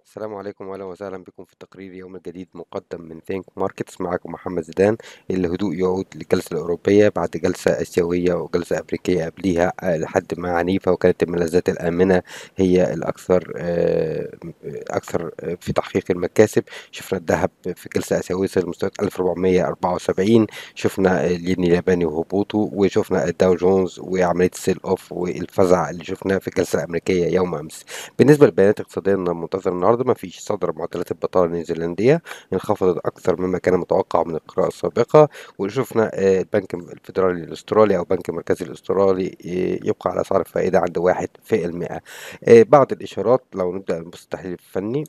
السلام عليكم واهلا وسهلا بكم في تقرير يوم جديد مقدم من ثينك ماركتس معكم محمد زيدان الهدوء يعود للجلسة الأوروبية بعد جلسة آسيوية وجلسة أمريكية قبليها آه، لحد ما عنيفة وكانت الملاذات الآمنة هي الأكثر آه، أكثر آه، في تحقيق المكاسب شفنا الذهب في جلسة آسيوية وصل لمستويات 1474 شفنا الين الياباني وهبوطه وشفنا الداو جونز وعملية السيل أوف والفزع اللي شفناه في الجلسة الأمريكية يوم أمس بالنسبة للبيانات الاقتصادية المنتظرة النهاردة ما فيش صدر معدلات البطالة النيوزيلندية انخفضت أكثر مما كان متوقع من القراءة السابقة وشفنا آه، البنك الفيدرالي الأسترالي أو البنك المركزي الأسترالي آه، يبقى على أسعار الفائدة عند واحد في المئة آه، بعض الإشارات لو نبدأ نبص التحليل الفني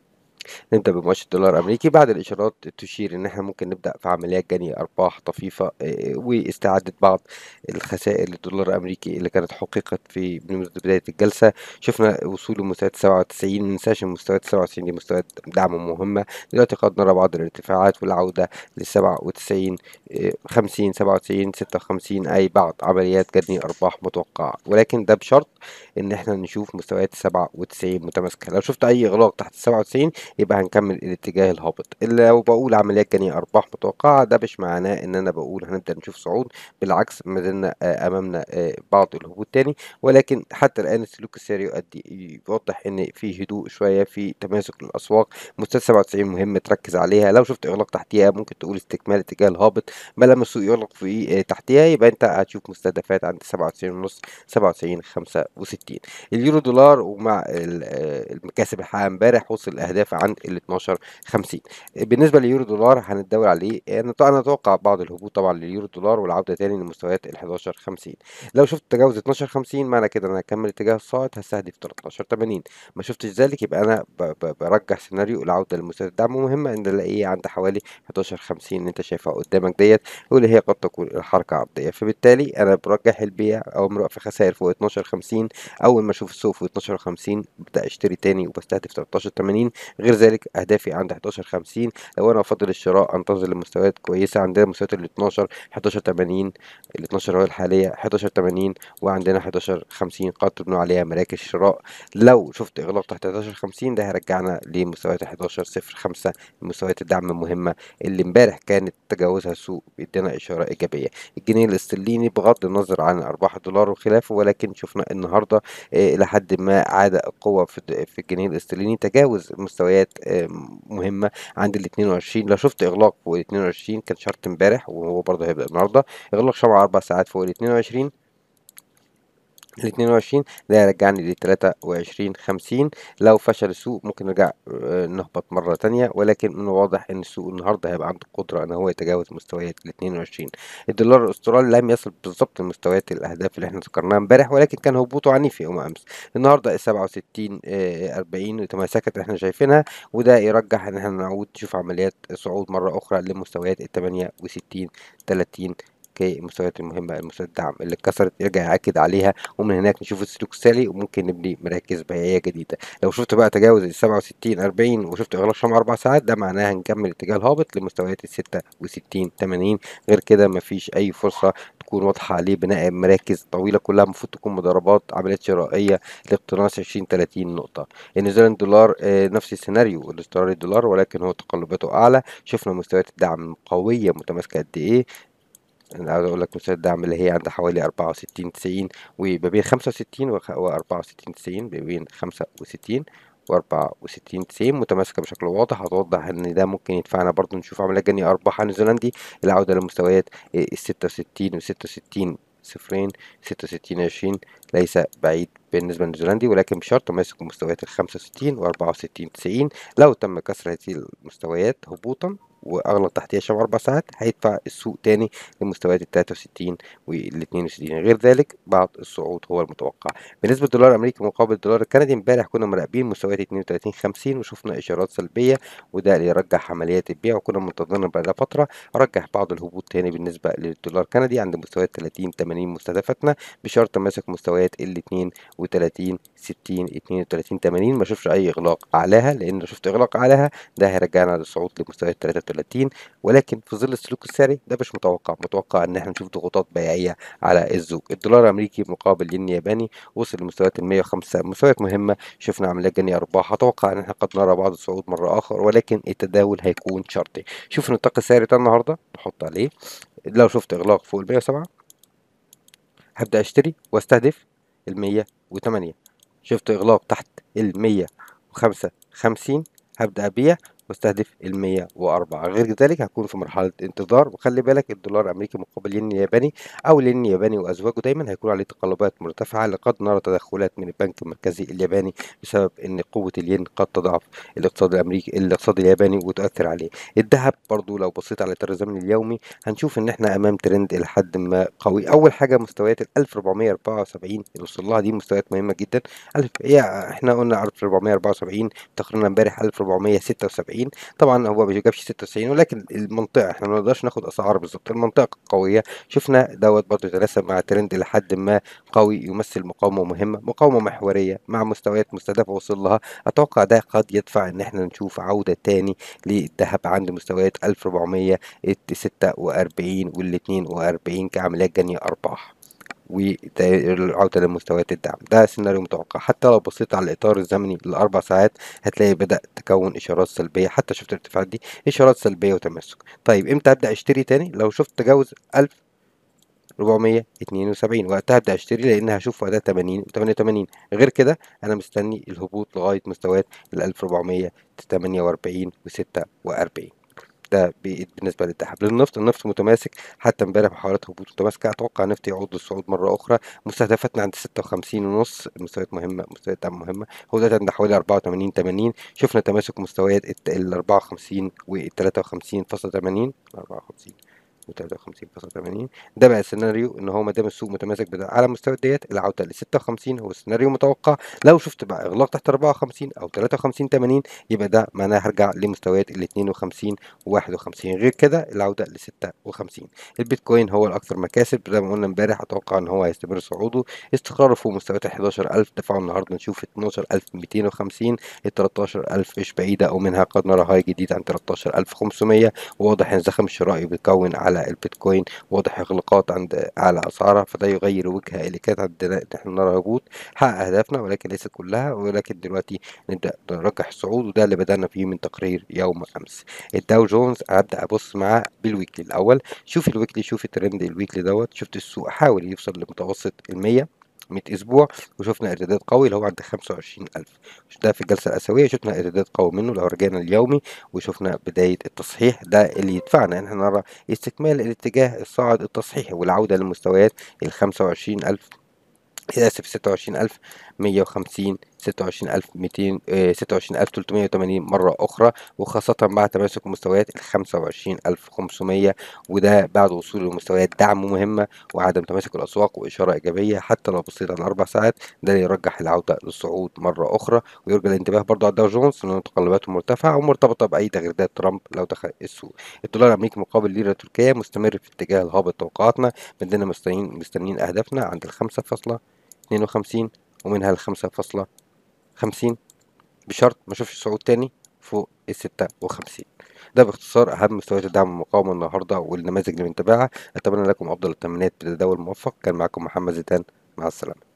نبدأ بمؤشر الدولار الأمريكي بعد الإشارات تشير إن إحنا ممكن نبدأ في عمليات جني أرباح طفيفة آه، واستعادة بعض الخسائر للدولار الأمريكي اللي كانت حققت في منذ بداية الجلسة شفنا وصول لمستويات 97 مننساش المستويات 97 دي مستويات دعم مهمة دلوقتي قد نرى بعض الارتفاعات والعودة لل 97 آه، 50 97 56 أي بعض عمليات جني أرباح متوقعة ولكن ده بشرط إن إحنا نشوف مستويات 97 متماسكة لو شفت أي إغلاق تحت 97 يبقى هنكمل الاتجاه الهابط اللي لو بقول عمليات جني ارباح متوقعه ده مش معناه ان انا بقول هنبدا نشوف صعود بالعكس ما زلنا آه، امامنا آه، بعض الهبوط تاني ولكن حتى الان السلوك الساري يؤدي يوضح ان في هدوء شويه في تماسك للاسواق مستوى 97 مهم تركز عليها لو شفت اغلاق تحتيها ممكن تقول استكمال اتجاه الهابط ما لما السوق يغلق في آه، تحتيها يبقى انت هتشوف مستهدفات عند 97 ونص 97 65 اليورو دولار ومع ال- آه، المكاسب الحقيقه امبارح وصل الاهداف عند ال 12 50 بالنسبه لليورو دولار هنتداول عليه انا انا اتوقع بعض الهبوط طبعا لليورو دولار والعوده تاني لمستويات ال 11 50 لو شفت تجاوز 12 50 معنى كده انا هكمل اتجاه الصاعد هستهدف 13 80 ما شفتش ذلك يبقى انا ب- ب- برجح سيناريو العوده لمستويات الدعم مهمه ان الاقيه عند حوالي 11 50 اللي انت شايفها قدامك ديت واللي هي قد تكون الحركه عرضيه فبالتالي انا برجح البيع او امرؤ في خسائر فوق 12 50 اول ما اشوف السوق فوق 12 50 ببدا اشتري تاني وبستهدف 13 80 غير ذلك اهدافي عند 11 50 لو انا افضل الشراء انتظر لمستويات كويسه عندنا مستويات ال 12 11 80 ال 12 هو الحاليه 11 80 وعندنا 11 50 قد تبنوا عليها مراكز شراء لو شفت اغلاق تحت 11 50 ده هيرجعنا لمستويات 11 0 5 مستويات الدعم المهمه اللي امبارح كانت تجاوزها السوق بيدينا اشاره ايجابيه الجنيه الاسترليني بغض النظر عن ارباح الدولار وخلافه ولكن شفنا النهارده آه، الى حد ما عاد القوه في الد- في الجنيه الاسترليني تجاوز مستويات آه، مهمه عند ال 22 لو شفت اغلاق فوق ال 22 كان شرط امبارح وهو برضه هيبدا النهارده اغلاق شمع اربع ساعات فوق ال 22 ال 22 ده يرجعني لل 23 50 لو فشل السوق ممكن نرجع آه، نهبط مرة تانية ولكن من الواضح ان السوق النهارده هيبقى عنده قدرة ان هو يتجاوز مستويات ال 22 الدولار الاسترالي لم يصل بالظبط لمستويات الاهداف اللي احنا ذكرناها امبارح ولكن كان هبوطه عنيف يوم امس النهارده ال 67 آه، 40 تماسكت احنا شايفينها وده يرجح ان احنا نعود نشوف عمليات صعود مرة اخرى لمستويات ال 68 30 كمستويات المهمة المستويات الدعم اللي اتكسرت يرجع يأكد عليها ومن هناك نشوف السلوك السالي وممكن نبني مراكز بيعية جديدة لو شفت بقى تجاوز ال 67 40 وشفت اغلاق شمع اربع ساعات ده معناها هنكمل اتجاه الهابط لمستويات ال 66 80 غير كده مفيش اي فرصة تكون واضحة عليه بناء مراكز طويلة كلها المفروض تكون مضاربات عمليات شرائية لاقتناص 20 30 نقطة النيوزيلاند دولار آه، نفس السيناريو الاسترالي الدولار ولكن هو تقلباته أعلى شفنا مستويات الدعم قوية متماسكة قد إيه انا عاوز اقول لك مستوى الدعم اللي هي عند حوالي 64 90 وما بين 65 و 64 90 ما بين 65 و 64 90 متماسكه بشكل واضح هتوضح ان ده ممكن يدفعنا برضو نشوف عمليه جني ارباح نيوزيلندي العوده لمستويات ال 66 و 66 صفرين 66 20 ليس بعيد بالنسبة للنيوزيلندي ولكن بشرط تماسك مستويات ال 65 و 64 90 لو تم كسر هذه المستويات هبوطا واغلق تحتيها شمع اربع ساعات هيدفع السوق تاني لمستويات ال 63 وال 62 غير ذلك بعض الصعود هو المتوقع بالنسبه للدولار الامريكي مقابل الدولار الكندي امبارح كنا مراقبين مستويات 32 50 وشفنا اشارات سلبيه وده اللي يرجح عمليات البيع وكنا منتظرين بقى فتره رجح بعض الهبوط تاني بالنسبه للدولار الكندي عند مستويات 30 80 مستهدفتنا بشرط تماسك مستويات ال 32 60 32 80 ما اشوفش اي اغلاق اعلاها لان لو شفت اغلاق اعلاها ده هيرجعنا للصعود لمستويات 33 32 ولكن في ظل السلوك السعري ده مش متوقع متوقع ان احنا نشوف ضغوطات بيعيه على السوق الدولار الامريكي مقابل الين الياباني وصل لمستويات ال 105 مستويات مهمه شفنا عمليات جنيه ارباح اتوقع ان احنا قد نرى بعض الصعود مره اخر ولكن التداول هيكون شرطي شوف النطاق السعري بتاع النهارده نحط عليه لو شفت اغلاق فوق ال 107 هبدا اشتري واستهدف ال 108 شفت اغلاق تحت ال 155 هبدا ابيع واستهدف ال 104 غير ذلك هكون في مرحله انتظار وخلي بالك الدولار الامريكي مقابل الين الياباني او الين الياباني وازواجه دايما هيكون عليه تقلبات مرتفعه لقد نرى تدخلات من البنك المركزي الياباني بسبب ان قوه الين قد تضعف الاقتصاد الامريكي الاقتصاد الياباني وتؤثر عليه الذهب برضو لو بصيت على الاطار الزمني اليومي هنشوف ان احنا امام ترند الى حد ما قوي اول حاجه مستويات ال 1474 اللي وصل لها دي مستويات مهمه جدا هي احنا قلنا 1474 تقريبا امبارح 1476 طبعا هو ما جابش 96 ولكن المنطقه احنا ما نقدرش ناخد اسعار بالظبط المنطقه قويه شفنا دوت برضه يتناسب مع ترند لحد ما قوي يمثل مقاومه مهمه مقاومه محوريه مع مستويات مستهدفه وصل لها اتوقع ده قد يدفع ان احنا نشوف عوده تاني للذهب عند مستويات 1446 وال 42 كعمليات جنيه ارباح والعودة لمستويات الدعم ده سيناريو متوقع حتى لو بصيت على الإطار الزمني لأربع ساعات هتلاقي بدأ تكون إشارات سلبية حتى شفت الارتفاعات دي إشارات سلبية وتماسك طيب إمتى أبدأ أشتري تاني لو شفت تجاوز 1000 472 وقتها ابدا اشتري لان هشوف وقتها 80 و88 غير كده انا مستني الهبوط لغايه مستويات ال 1448 و46 ده بالنسبه للذهب للنفط النفط متماسك حتى امبارح محاولات هبوط متماسكه اتوقع النفط يعود للصعود مره اخرى مستهدفاتنا عند 56 ونص مستويات مهمه مستويات دعم مهمه هو دلوقتي عند حوالي 84 80 شفنا تماسك مستويات ال 54 وال 53.80 54 و53.80 ده بقى السيناريو ان هو ما دام السوق متماسك على مستوى ديت العوده ل 56 هو السيناريو متوقع لو شفت بقى اغلاق تحت 54 او 53 80 يبقى ده معناه هرجع لمستويات ال 52 و51 غير كده العوده ل 56 البيتكوين هو الاكثر مكاسب زي ما قلنا امبارح اتوقع ان هو هيستمر صعوده استقراره فوق مستويات ال 11000 دفعه النهارده نشوف 12250 ال 13000 مش بعيده او منها قد نرى هاي جديد عن 13500 وواضح ان الزخم الشرائي بيتكون على البيتكوين واضح اغلاقات عند اعلى اسعارها فده يغير وجهه اللي كانت عندنا ان احنا نرى هبوط حقق اهدافنا ولكن ليست كلها ولكن دلوقتي نبدا نرجح الصعود وده اللي بدانا فيه من تقرير يوم امس الداو جونز هبدا ابص معاه بالويكلي الاول شوف الويكلي شوف الترند الويكلي دوت شفت السوق حاول يوصل لمتوسط ال 100 100 اسبوع وشفنا ارتداد قوي اللي هو عند 25000 ده في الجلسه الاسيويه شفنا ارتداد قوي منه لو رجعنا اليومي وشفنا بدايه التصحيح ده اللي يدفعنا ان احنا نرى استكمال الاتجاه الصاعد التصحيحي والعوده للمستويات ال 25000 اسف 26150 26200 26380 مرة أخرى وخاصة مع تماسك مستويات ال 25500 وده بعد وصول لمستويات دعم مهمة وعدم تماسك الأسواق وإشارة إيجابية حتى لو بصيت على أربع ساعات ده يرجح العودة للصعود مرة أخرى ويرجى الانتباه برضه على الداو جونز لأن تقلباته مرتفعة ومرتبطة بأي تغريدات ترامب لو دخل السوق الدولار الأمريكي مقابل الليرة التركية مستمر في اتجاه الهابط توقعاتنا بدنا مستنيين مستنيين أهدافنا عند الخمسة فاصلة 52 ومنها الخمسة فاصلة خمسين بشرط ما اشوفش صعود تاني فوق الستة وخمسين ده باختصار أهم مستويات الدعم والمقاومة النهاردة والنماذج اللي بنتابعها أتمنى لكم أفضل التمنيات بتداول موفق كان معكم محمد زيدان مع السلامة